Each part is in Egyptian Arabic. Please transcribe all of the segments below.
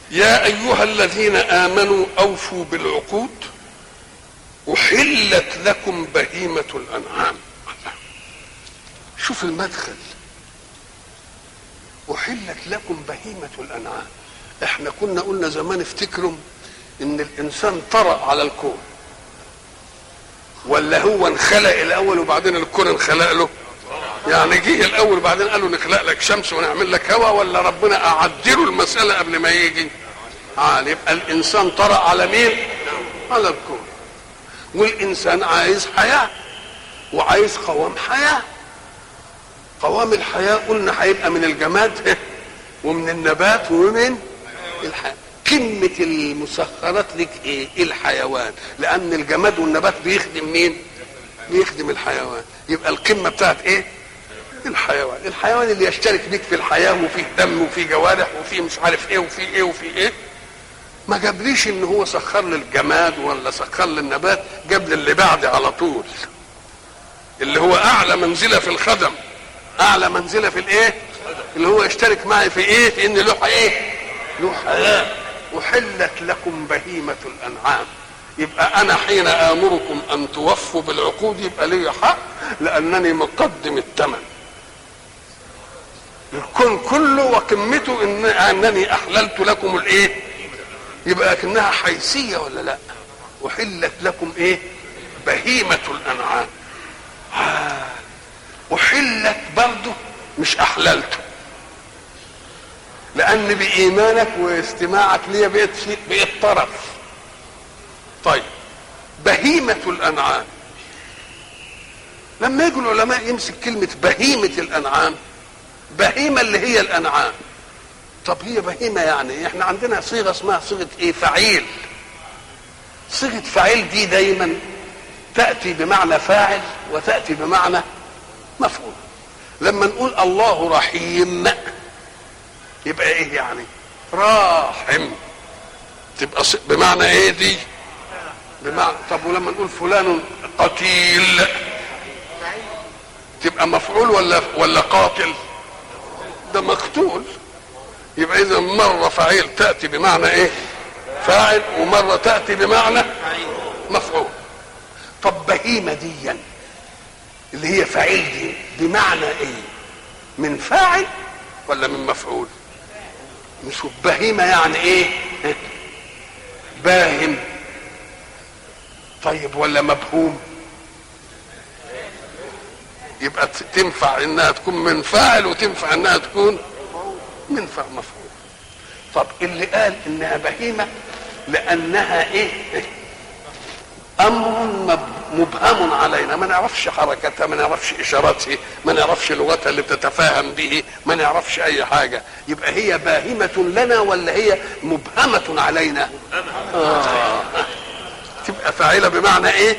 يا ايها الذين امنوا اوفوا بالعقود احلت لكم بهيمه الانعام شوف المدخل احلت لكم بهيمه الانعام احنا كنا قلنا زمان افتكروا ان الانسان طرأ على الكون ولا هو انخلق الاول وبعدين الكون انخلق له يعني جه الاول وبعدين قالوا نخلق لك شمس ونعمل لك هواء ولا ربنا اعدله المساله قبل ما يجي آه يبقى الانسان طرأ على مين على الكون والانسان عايز حياه وعايز قوام حياه قوام الحياه قلنا هيبقى من الجماد ومن النبات ومن الحياه قمة المسخرات لك ايه؟ الحيوان لأن الجماد والنبات بيخدم مين؟ بيخدم الحيوان يبقى القمة بتاعت ايه؟ الحيوان الحيوان اللي يشترك بيك في الحياة وفيه دم وفيه جوارح وفيه مش عارف ايه وفيه ايه وفيه ايه ما جابليش ان هو سخر لي الجماد ولا سخر لي النبات جاب لي اللي بعدي على طول اللي هو اعلى منزله في الخدم اعلى منزله في الايه اللي هو يشترك معي في ايه في ان له ايه له حياه احلت لكم بهيمه الانعام يبقى انا حين امركم ان توفوا بالعقود يبقى لي حق لانني مقدم الثمن الكون كله وقمته إن انني احللت لكم الايه يبقى لكنها حيثيه ولا لا احلت لكم ايه بهيمه الانعام آه. احلت برضه مش احللته لان بايمانك واستماعك ليا بقيت بقيت طرف طيب بهيمه الانعام لما يجوا العلماء يمسك كلمه بهيمه الانعام بهيمه اللي هي الانعام طب هي بهيمه يعني احنا عندنا صيغه اسمها صيغه ايه فعيل صيغه فعيل دي دايما تاتي بمعنى فاعل وتاتي بمعنى مفعول لما نقول الله رحيم يبقى ايه يعني راحم تبقى بمعنى ايه دي بمعنى طب ولما نقول فلان قتيل تبقى مفعول ولا ولا قاتل ده مقتول يبقى اذا مره فعيل تاتي بمعنى ايه فاعل ومره تاتي بمعنى مفعول طب بهيمه ديا اللي هي فعيل دي بمعنى ايه من فاعل ولا من مفعول مش بهيمه يعني ايه باهم طيب ولا مبهوم يبقى تنفع انها تكون من فاعل وتنفع انها تكون من فاعل مفعول طب اللي قال انها بهيمه لانها ايه امر مبهم علينا ما نعرفش حركتها ما نعرفش اشاراتها ما نعرفش لغتها اللي بتتفاهم به ما نعرفش اي حاجه يبقى هي باهمه لنا ولا هي مبهمه علينا آه. تبقى فاعله بمعنى ايه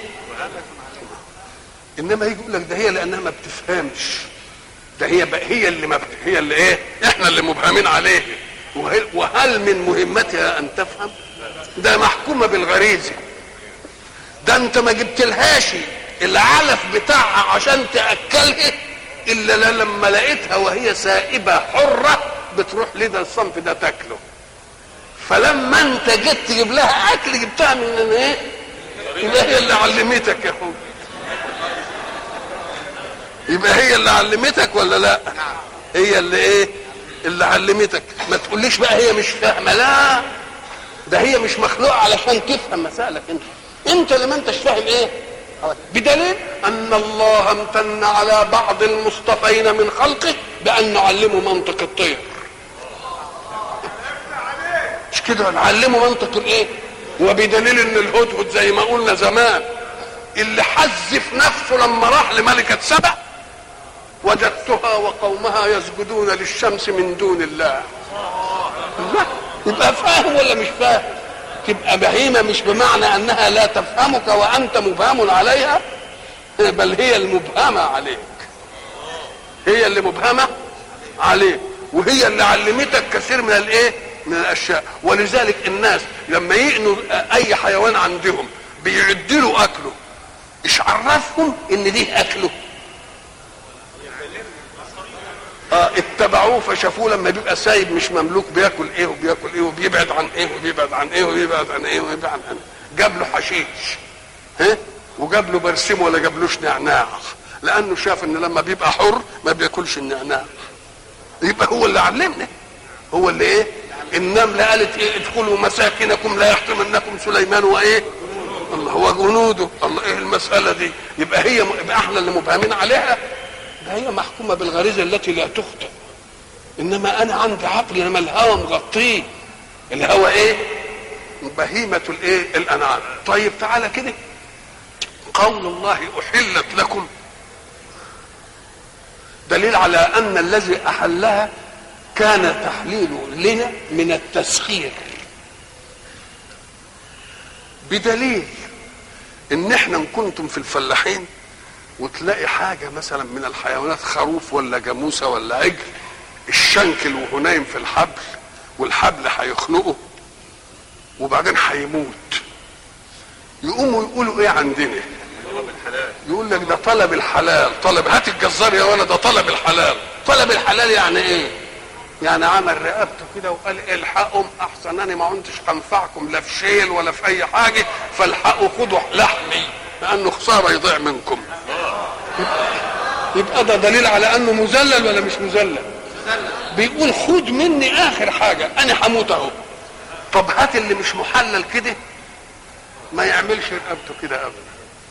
انما يجي يقول لك ده هي لانها ما بتفهمش ده هي هي اللي ما هي اللي ايه احنا اللي مبهمين عليه وهل, وهل من مهمتها ان تفهم ده محكومه بالغريزه ده انت ما جبتلهاش العلف بتاعها عشان تاكلها الا لما لقيتها وهي سائبه حره بتروح لده الصنف ده تاكله فلما انت جيت تجيب لها اكل جبتها من ايه يبقى هي اللي علمتك يا اخويا يبقى هي اللي علمتك ولا لا هي اللي ايه اللي علمتك ما تقوليش بقى هي مش فاهمه لا ده هي مش مخلوقه علشان تفهم مسائلك انت انت اللي ما انتش فاهم ايه بدليل ان الله امتن على بعض المصطفين من خلقه بان نعلمه منطق الطير مش كده نعلمه منطق الايه وبدليل ان الهدهد زي ما قلنا زمان اللي حذف نفسه لما راح لملكة سبأ وجدتها وقومها يسجدون للشمس من دون الله الله يبقى فاهم ولا مش فاهم تبقى بهيمة مش بمعنى أنها لا تفهمك وأنت مبهم عليها بل هي المبهمة عليك هي اللي مبهمة عليك وهي اللي علمتك كثير من الايه من الاشياء ولذلك الناس لما يقنوا اي حيوان عندهم بيعدلوا اكله ايش عرفهم ان دي اكله اه اتبعوه فشافوه لما بيبقى سايب مش مملوك بياكل ايه وبياكل ايه وبيبعد عن ايه وبيبعد عن ايه وبيبعد عن ايه وبيبعد عن ايه جاب له حشيش ها وجاب له برسيم ولا جابلوش نعناع لانه شاف ان لما بيبقى حر ما بياكلش النعناع يبقى هو اللي علمنا هو اللي ايه النملة قالت ايه ادخلوا مساكنكم لا يحطمنكم سليمان وايه الله هو جنوده الله ايه المسألة دي يبقى هي يبقى احنا اللي مبهمين عليها ده هي محكومة بالغريزة التي لا تخطئ انما انا عندي عقل انما الهوى مغطيه الهوى ايه بهيمة الايه الانعام طيب تعالى كده قول الله احلت لكم دليل على ان الذي احلها كان تحليله لنا من التسخير بدليل ان احنا ان كنتم في الفلاحين وتلاقي حاجه مثلا من الحيوانات خروف ولا جاموسه ولا عجل الشنكل وهو نايم في الحبل والحبل هيخنقه وبعدين هيموت يقوموا يقولوا ايه عندنا يقول لك ده طلب الحلال طلب هات الجزار يا ولد ده طلب الحلال طلب الحلال يعني ايه يعني عمل رقبته كده وقال الحقهم احسن انا ما كنتش هنفعكم لا في شيل ولا في اي حاجه فالحقوا خدوا لحمي لانه خساره يضيع منكم يبقى ده دليل على انه مذلل ولا مش مذلل بيقول خد مني اخر حاجه انا هموت اهو طب هات اللي مش محلل كده ما يعملش رقبته كده ابدا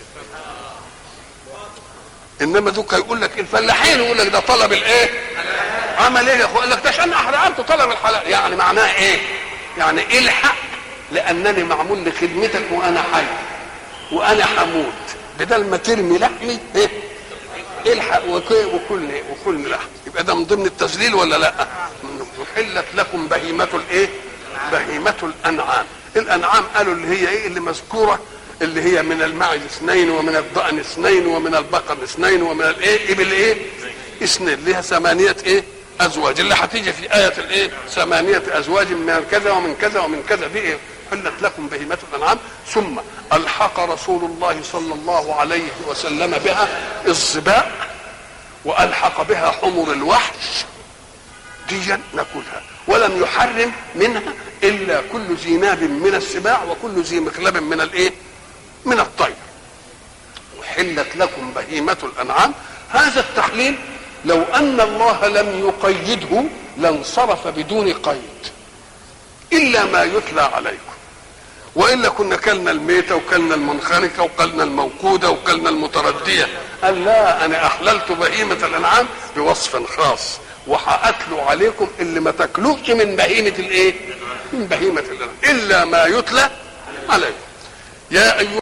انما دوك يقول لك الفلاحين يقول لك ده طلب الايه عمل ايه يا اخو قال لك ده عشان احرقته طلب الحلال يعني معناه ايه يعني الحق لانني معمول لخدمتك وانا حي وانا هموت بدل ما ترمي لحمي ايه الحق وكل وكل لحم يبقى ده من ضمن التذليل ولا لا احلت لكم بهيمه الايه بهيمه الانعام الانعام قالوا اللي هي ايه اللي مذكوره اللي هي من المعز اثنين ومن الضأن اثنين ومن البقر اثنين ومن الايه ابل ايه اثنين لها ثمانيه ايه ازواج اللي هتيجي في ايه الايه ثمانيه ازواج من كذا ومن كذا ومن كذا دي ايه حلت لكم بهيمه الانعام ثم الحق رسول الله صلى الله عليه وسلم بها الظباء والحق بها حمر الوحش ديا ناكلها ولم يحرم منها الا كل ذي ناب من السباع وكل ذي مخلب من الايه من الطير وحلت لكم بهيمه الانعام هذا التحليل لو ان الله لم يقيده لانصرف بدون قيد الا ما يتلى عليكم والا كنا كلنا الميته وكلنا المنخنقه وكلنا الموقوده وكلنا المترديه قال لا انا احللت بهيمه الانعام بوصف خاص وهاتلو عليكم اللي ما تاكلوش من بهيمه الايه؟ من بهيمه الانعام الا ما يتلى عليكم يا ايها